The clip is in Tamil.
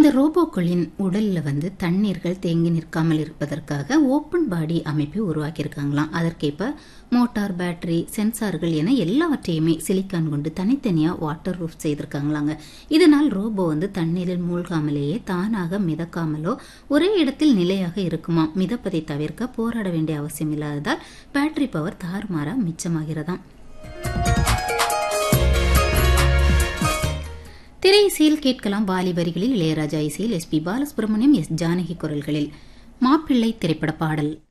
இந்த ரோபோக்களின் உடல்ல வந்து தண்ணீர்கள் தேங்கி நிற்காமல் இருப்பதற்காக ஓப்பன் பாடி அமைப்பை உருவாக்கியிருக்காங்களாம் அதற்கேற்ப மோட்டார் பேட்டரி சென்சார்கள் என எல்லாவற்றையுமே சிலிக்கான் கொண்டு தனித்தனியாக வாட்டர் ரூஃப் செய்திருக்காங்களாங்க இதனால் ரோபோ வந்து தண்ணீரில் மூழ்காமலேயே தானாக மிதக்காமலோ ஒரே இடத்தில் நிலையாக இருக்குமா மிதப்பதை தவிர்க்க போராட வேண்டிய அவசியம் இல்லாததால் பேட்டரி பவர் தாறுமாறா மிச்சமாகிறதாம் திரை இசையில் கேட்கலாம் வாலி வரிகளில் இளையராஜா இசையில் S P Balasubrahmanyam S Janaki குரல்களில் மாப்பிள்ளை திரைப்பட பாடல்